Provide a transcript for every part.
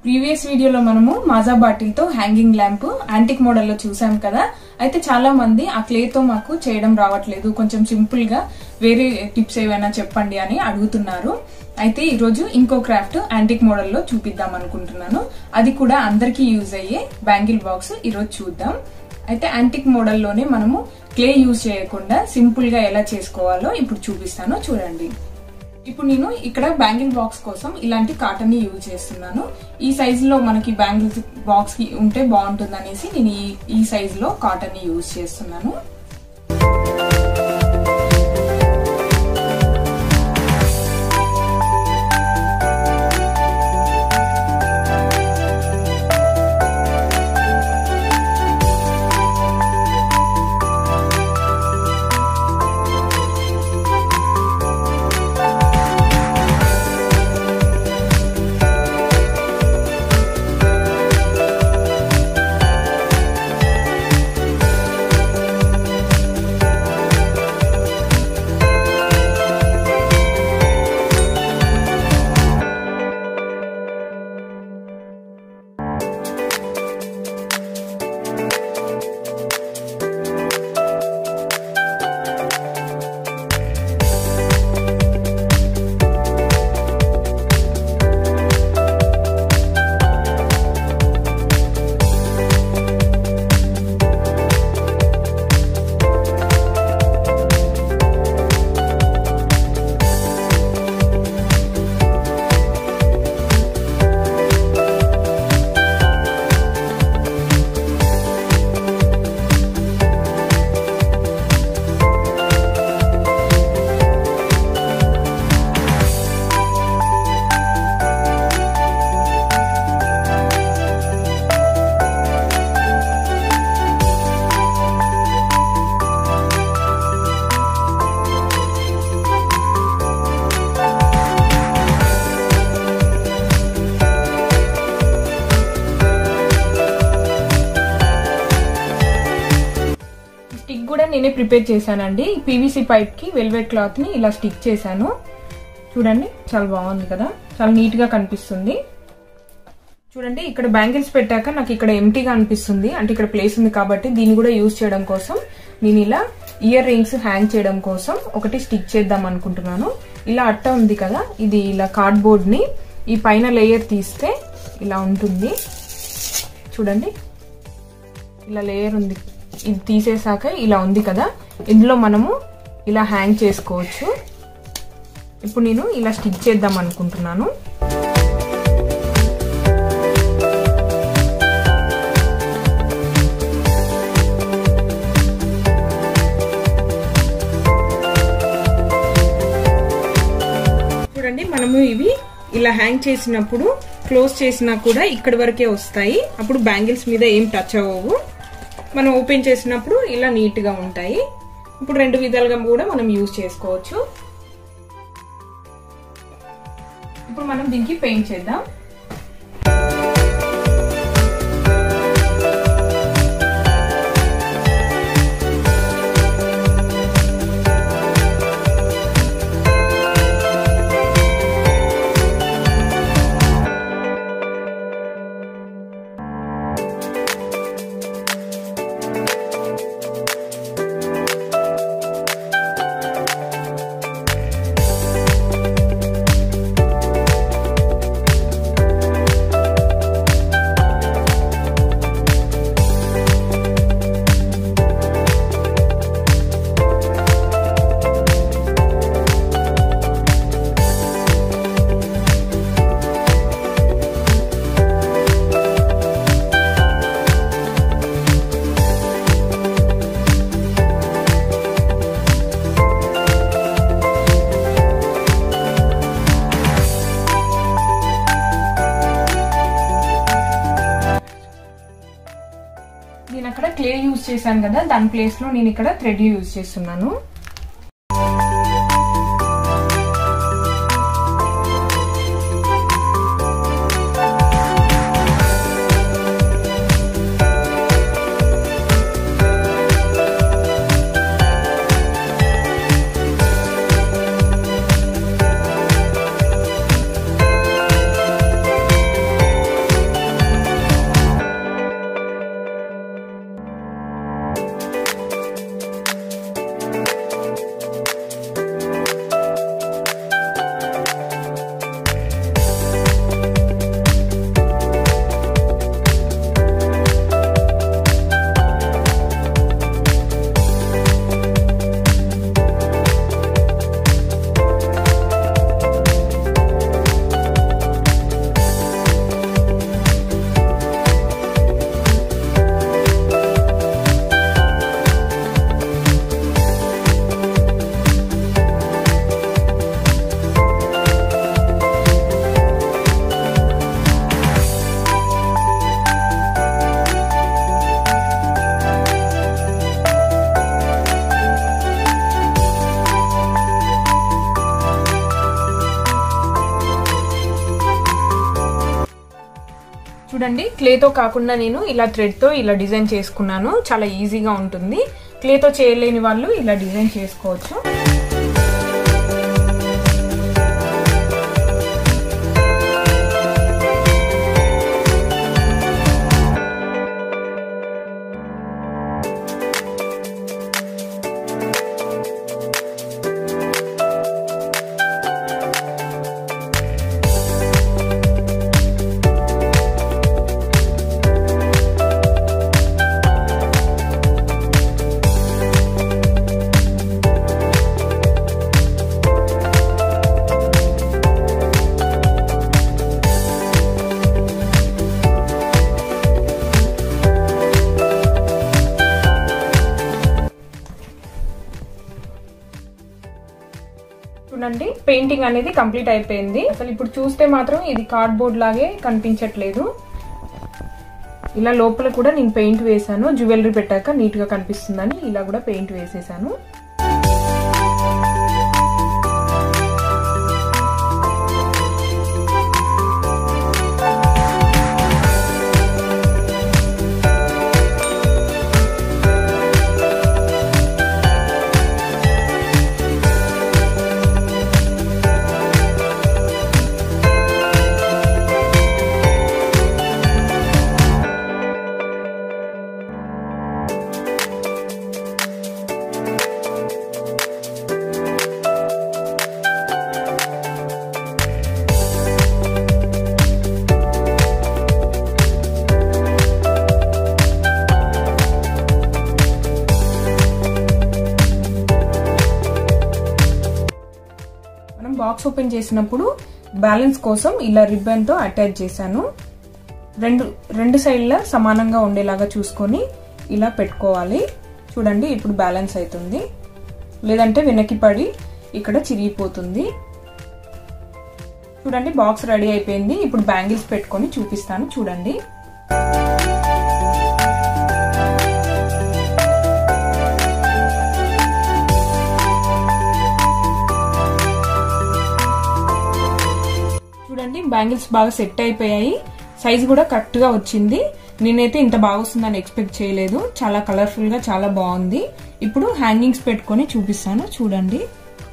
previous వీడియోలో మనము మాజా బాటిల్తో హ్యాంగింగ్ ల్యాంప్ యాంటిక్ మోడల్లో చూసాం కదా అయితే చాలా మంది ఆ క్లేతో మాకు చేయడం రావట్లేదు కొంచెం సింపుల్ గా వేరే టిప్స్ ఏవైనా చెప్పండి అని అడుగుతున్నారు అయితే ఈరోజు ఇంకో క్రాఫ్ట్ యాంటిక్ మోడల్లో చూపిద్దాం అనుకుంటున్నాను అది కూడా అందరికీ యూజ్ అయ్యే బ్యాంగిల్ బాక్స్ ఈరోజు చూద్దాం అయితే యాంటిక్ మోడల్లోనే మనము క్లే యూజ్ చేయకుండా సింపుల్ గా ఎలా చేసుకోవాలో ఇప్పుడు చూపిస్తాను చూడండి ఇప్పుడు నేను ఇక్కడ బ్యాంగిల్ బాక్స్ కోసం ఇలాంటి కాటన్ ని యూజ్ చేస్తున్నాను ఈ సైజ్ లో మనకి బ్యాంగిల్ బాక్స్ కి ఉంటే బాగుంటుంది అనేసి నేను ఈ ఈ సైజ్ లో కాటన్ ని యూజ్ చేస్తున్నాను స్టిక్ కూడా నేనే ప్రిపేర్ చేశానండి పీవీసీ పైప్ కి వెల్వెట్ క్లాత్ ని ఇలా స్టిక్ చేశాను చూడండి చాలా బాగుంది కదా చాలా నీట్ గా కనిపిస్తుంది చూడండి ఇక్కడ బ్యాంగిల్స్ పెట్టాక నాకు ఇక్కడ ఎంటీగా అనిపిస్తుంది అంటే ఇక్కడ ప్లేస్ ఉంది కాబట్టి దీన్ని కూడా యూజ్ చేయడం కోసం నేను ఇలా ఇయర్ రింగ్స్ హ్యాంగ్ చేయడం కోసం ఒకటి స్టిక్ చేద్దాం అనుకుంటున్నాను ఇలా అట్ట ఉంది కదా ఇది ఇలా కార్డ్బోర్డ్ ని ఈ పైన లేయర్ తీస్తే ఇలా ఉంటుంది చూడండి ఇలా లేయర్ ఉంది ఇది తీసేసాక ఇలా ఉంది కదా ఇందులో మనము ఇలా హ్యాంగ్ చేసుకోవచ్చు ఇప్పుడు నేను ఇలా స్టిక్ చేద్దాం అనుకుంటున్నాను చూడండి మనము ఇవి ఇలా హ్యాంగ్ చేసినప్పుడు క్లోజ్ చేసినా కూడా ఇక్కడి వరకే వస్తాయి అప్పుడు బ్యాంగిల్స్ మీద ఏం టచ్ అవ్వవు మనం ఓపెన్ చేసినప్పుడు ఇలా నీట్ గా ఉంటాయి ఇప్పుడు రెండు విధాలుగా కూడా మనం యూజ్ చేసుకోవచ్చు ఇప్పుడు మనం దీనికి పెయింట్ చేద్దాం నేను అక్కడ క్లే యూజ్ చేశాను కదా దాని ప్లేస్ లో నేను ఇక్కడ థ్రెడ్ యూజ్ చేస్తున్నాను చూడండి క్లేతో కాకుండా నేను ఇలా థ్రెడ్తో ఇలా డిజైన్ చేసుకున్నాను చాలా ఈజీగా ఉంటుంది క్లేతో చేయలేని వాళ్ళు ఇలా డిజైన్ చేసుకోవచ్చు చూడండి పెయింటింగ్ అనేది కంప్లీట్ అయిపోయింది అసలు ఇప్పుడు చూస్తే మాత్రం ఇది కార్డ్బోర్డ్ లాగే కనిపించట్లేదు ఇలా లోపల కూడా నేను పెయింట్ వేసాను జ్యువెలరీ పెట్టాక నీట్ గా కనిపిస్తుందని ఇలా కూడా పెయింట్ వేసేసాను మనం బాక్స్ ఓపెన్ చేసినప్పుడు బ్యాలెన్స్ కోసం ఇలా రిబ్బన్ తో అటాచ్ చేశాను రెండు రెండు సైడ్ల సమానంగా ఉండేలాగా చూసుకొని ఇలా పెట్టుకోవాలి చూడండి ఇప్పుడు బ్యాలెన్స్ అవుతుంది లేదంటే వెనక్కి పడి ఇక్కడ చిరిగిపోతుంది చూడండి బాక్స్ రెడీ అయిపోయింది ఇప్పుడు బ్యాంగిల్స్ పెట్టుకొని చూపిస్తాను చూడండి చూడండి బ్యాంగిల్స్ బాగా సెట్ అయిపోయాయి సైజ్ కూడా కరెక్ట్ గా వచ్చింది నేనైతే ఇంత బాగా వస్తుందని ఎక్స్పెక్ట్ చేయలేదు చాలా కలర్ఫుల్ గా చాలా బాగుంది ఇప్పుడు హ్యాంగింగ్స్ పెట్టుకొని చూపిస్తాను చూడండి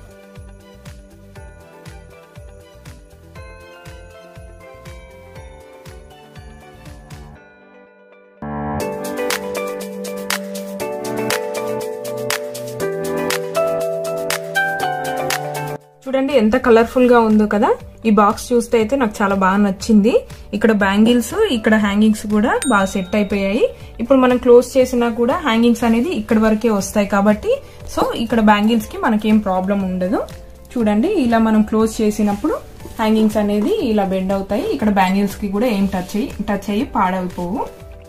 చూడండి ఎంత కలర్ఫుల్ గా ఉందో కదా ఈ బాక్స్ చూస్తే అయితే నాకు చాలా బాగా నచ్చింది ఇక్కడ బ్యాంగిల్స్ ఇక్కడ హ్యాంగింగ్స్ కూడా బాగా సెట్ అయిపోయాయి ఇప్పుడు మనం క్లోజ్ చేసినా కూడా హ్యాంగింగ్స్ అనేది ఇక్కడ వరకే వస్తాయి కాబట్టి సో ఇక్కడ బ్యాంగిల్స్ కి మనకేం ప్రాబ్లం ఉండదు చూడండి ఇలా మనం క్లోజ్ చేసినప్పుడు హ్యాంగింగ్స్ అనేది ఇలా బెండ్ అవుతాయి ఇక్కడ బ్యాంగిల్స్ కి కూడా ఏం టచ్ అయ్యి టచ్ అయ్యి పాడైపోవు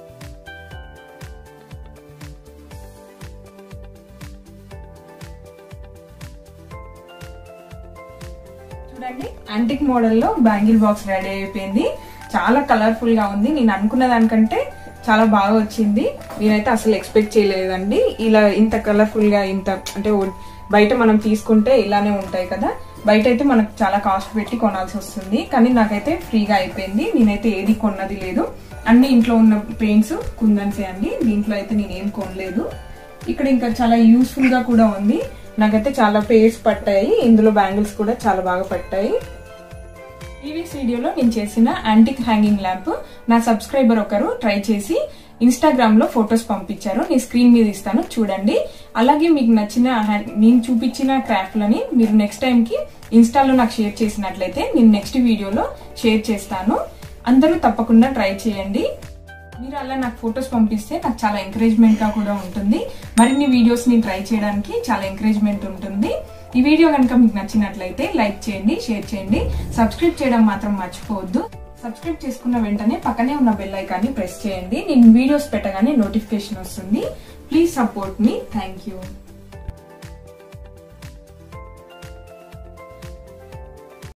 చూడండి యాంటిక్ మోడల్లో బ్యాంగిల్ బాక్స్ రెడీ అయిపోయింది చాలా కలర్ఫుల్ గా ఉంది నేను అనుకున్న దానికంటే చాలా బాగా వచ్చింది నేనైతే అసలు ఎక్స్పెక్ట్ చేయలేదండి ఇలా ఇంత కలర్ఫుల్ గా ఇంత అంటే బయట మనం తీసుకుంటే ఇలానే ఉంటాయి కదా బయట అయితే మనకు చాలా కాస్ట్ పెట్టి కొనాల్సి వస్తుంది కానీ నాకైతే ఫ్రీగా అయిపోయింది నేనైతే ఏది కొన్నది లేదు అన్ని ఇంట్లో ఉన్న పెయింట్స్ కుందన్సే అండి దీంట్లో అయితే నేనేం కొనలేదు ఇక్కడ ఇంకా చాలా యూస్ఫుల్ గా కూడా ఉంది నాకైతే చాలా పేర్స్ పట్టాయి ఇందులో బ్యాంగిల్స్ కూడా చాలా బాగా పట్టాయి ప్రీవియస్ వీడియోలో నేను చేసిన యాంటిక్ హ్యాంగింగ్ ల్యాంప్ నా సబ్స్క్రైబర్ ఒకరు ట్రై చేసి ఇన్స్టాగ్రామ్ లో ఫొటోస్ పంపించారు నేను స్క్రీన్ మీద ఇస్తాను చూడండి అలాగే మీకు నచ్చిన హ్యాండ్- నేను చూపించిన క్రాఫ్ట్లని మీరు నెక్స్ట్ టైం కి ఇన్స్టాలో నాకు షేర్ చేసినట్లయితే నేను నెక్స్ట్ వీడియోలో షేర్ చేస్తాను అందరూ తప్పకుండా ట్రై చేయండి మీరు అలా నాకు ఫొటోస్ పంపిస్తే నాకు చాలా ఎంకరేజ్మెంట్ గా కూడా ఉంటుంది మరిన్ని వీడియోస్ ని ట్రై చేయడానికి చాలా ఎంకరేజ్మెంట్ ఉంటుంది ఈ వీడియో కనుక మీకు నచ్చినట్లయితే లైక్ చేయండి షేర్ చేయండి సబ్స్క్రైబ్ చేయడం మాత్రం మర్చిపోవద్దు సబ్స్క్రైబ్ చేసుకున్న వెంటనే పక్కనే ఉన్న బెల్ ఐకాన్ని ప్రెస్ చేయండి నేను వీడియోస్ పెట్టగానే నోటిఫికేషన్ వస్తుంది ప్లీజ్ సపోర్ట్ మీ థ్యాంక్ యూ